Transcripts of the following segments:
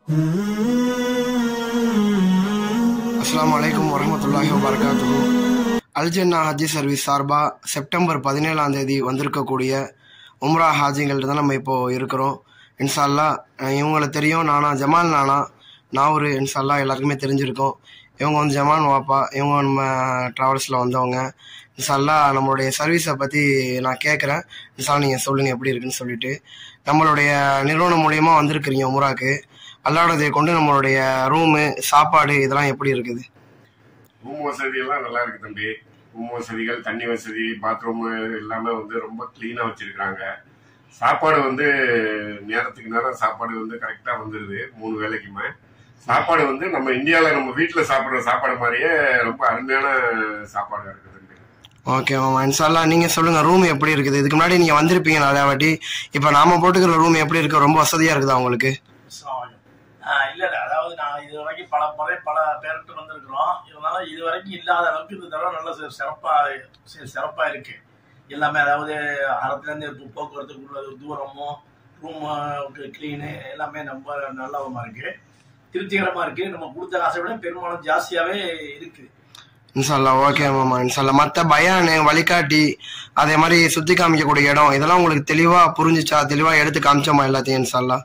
அஸ்ஸலாமு அலைக்கும் வரமத்துல்லாஹி வபரகாத்துஹு அல்ஜன்னா ஹஜ்ஜி சர்வீஸ் சார்பாக செப்டம்பர் பதினேழாம் தேதி வந்திருக்கக்கூடிய உம்ரா ஹாஜிங்கள்ட்ட தான் நம்ம இப்போ இருக்கிறோம் இன்ஷால்லா அஹ் இவங்களை தெரியும் நானா ஜமால் நானா நாவூர் இன்ஷால்லா எல்லாருக்குமே தெரிஞ்சிருக்கும் இவங்க வந்து ஜமால் வாப்பா இவங்க நம்ம ட்ராவல்ஸில் வந்தவங்க இன்ஷால்லா நம்மளுடைய சர்வீஸை பற்றி நான் கேட்குறேன் இன்ஷால்லா நீங்கள் சொல்லுங்கள் எப்படி இருக்குன்னு சொல்லிட்டு நம்மளுடைய நிறுவனம் மூலியமாக வந்திருக்கிறீங்க உம்ராக்கு அல்லாடதை கொண்டு நம்மளுடைய ரூமு சாப்பாடு இதெல்லாம் எப்படி இருக்குது ரூம் வசதி எல்லாம் நல்லா இருக்கு தம்பி ரூம் வசதிகள் தண்ணி வசதி பாத்ரூம் எல்லாமே வந்து ரொம்ப கிளீனா வச்சிருக்காங்க சாப்பாடு வந்து நேரத்துக்கு நேரம் சாப்பாடு வந்து கரெக்டா வந்துருது மூணு வேளைக்குமே சாப்பாடு வந்து நம்ம இந்தியாவில் நம்ம வீட்டில் சாப்பிட்ற சாப்பாடு மாதிரியே ரொம்ப அருமையான சாப்பாடு இருக்குது தம்பி ஓகே மாமா இன்ஷால்லா நீங்கள் சொல்லுங்கள் ரூம் எப்படி இருக்குது இதுக்கு முன்னாடி நீங்கள் வந்திருப்பீங்க நிறையா வாட்டி இப்போ நாம போட்டுக்கிற ரூம் எப்படி இருக்கு ரொம்ப வசதியாக இருக்குதா உங்களுக்கு அஸ்ஸலாமு அலைக்கும். ஆஹ் இல்ல இல்ல அதாவது நான் இது வரைக்கும் பல முறை பல பேர்கிட்ட வந்திருக்கிறோம் இதனால இது வரைக்கும் இல்லாத அளவுக்கு இந்த தடவை நல்ல சி- சிறப்பா சி- சிறப்பா இருக்கு எல்லாமே அதாவது அறத்துல இருந்து இப்போ போக்குவரத்துக்கு உள்ள தூரமும் ரூம் கிளீனு எல்லாமே ரொம்ப நல்லவமா இருக்கு திருப்திகரமா இருக்கு நம்ம கொடுத்த காசை விட பெரும்பாலும் ஜாஸ்தியாவே இருக்கு இன்ஷால்லா ஓகே மாமா இன்ஷால்லா மற்ற பயானு வழிகாட்டி அதே மாதிரி சுற்றி காமிக்கக்கூடிய இடம் இதெல்லாம் உங்களுக்கு தெளிவாக புரிஞ்சுச்சா தெளிவாக எடுத்து காமிச்சோமா எல்லாத்தையும் இன்ஷால்லா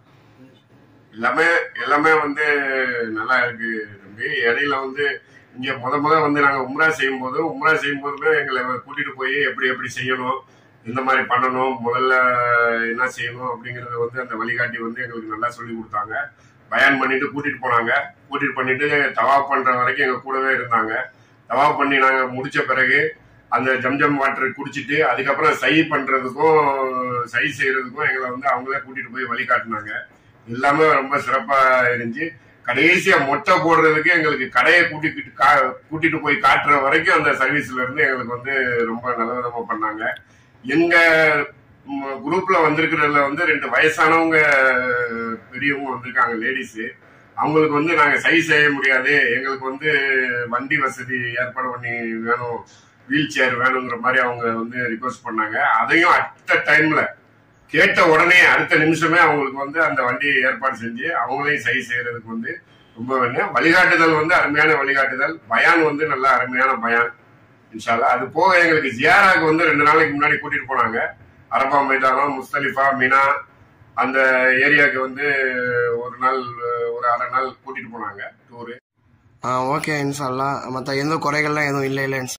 எல்லாமே எல்லாமே வந்து நல்லா இருக்கு தம்பி இடையில வந்து இங்க முத முத வந்து நாங்க உம்ரா செய்யும் போது உம்ரா செய்யும் போதுமே எங்களை கூட்டிட்டு போய் எப்படி எப்படி செய்யணும் இந்த மாதிரி பண்ணணும் முதல்ல என்ன செய்யணும் அப்படிங்கறத வந்து அந்த வழிகாட்டி வந்து எங்களுக்கு நல்லா சொல்லி கொடுத்தாங்க பயான் பண்ணிட்டு கூட்டிட்டு போனாங்க கூட்டிட்டு பண்ணிட்டு தவாப் பண்ற வரைக்கும் எங்க கூடவே இருந்தாங்க தவாப் பண்ணி நாங்க முடிச்ச பிறகு அந்த ஜம்ஜம் வாட்டர் குடிச்சிட்டு அதுக்கப்புறம் சை பண்றதுக்கும் சை செய்யறதுக்கும் எங்களை வந்து அவங்களே கூட்டிட்டு போய் வழிகாட்டினாங்க எல்லாமே ரொம்ப சிறப்பா இருந்துச்சு கடைசியா மொட்டை போடுறதுக்கு எங்களுக்கு கடையை கூட்டிக்கிட்டு கா கூட்டிட்டு போய் காட்டுற வரைக்கும் அந்த சர்வீஸ்ல இருந்து எங்களுக்கு வந்து ரொம்ப நல்ல விதமா பண்ணாங்க எங்க ம், குரூப்ல வந்திருக்கிறதுல வந்து ரெண்டு வயசானவங்க பெரியவங்க வந்திருக்காங்க லேடிஸ் அவங்களுக்கு வந்து நாங்க சரி செய்ய முடியாது எங்களுக்கு வந்து வண்டி வசதி ஏற்பாடு பண்ணி வேணும் வீல் சேர் வேணுங்கிற மாதிரி அவங்க வந்து ரிக்வஸ்ட் பண்ணாங்க அதையும் அட் டைம்ல கேட்ட உடனே அடுத்த நிமிஷமே அவங்களுக்கு வந்து அந்த வண்டியை ஏற்பாடு செஞ்சு அவங்களையும் சரி செய்யறதுக்கு வந்து ரொம்ப வேணும் வழிகாட்டுதல் வந்து அருமையான வழிகாட்டுதல் பயான் வந்து நல்ல அருமையான பயான் இன்ஷால்லா அது போக எங்களுக்கு ஜியாராக்கு வந்து ரெண்டு நாளைக்கு முன்னாடி கூட்டிட்டு போனாங்க அரபா மைதானம் முஸ்தலிஃபா மினா அந்த ஏரியாவுக்கு வந்து ஒரு நாள் ஒரு அரை நாள் கூட்டிட்டு போனாங்க டூரு ஆ ஓகே இன்ஷால்லா மற்ற எந்த குறைகள்லாம் எதுவும் இல்லை இல்லை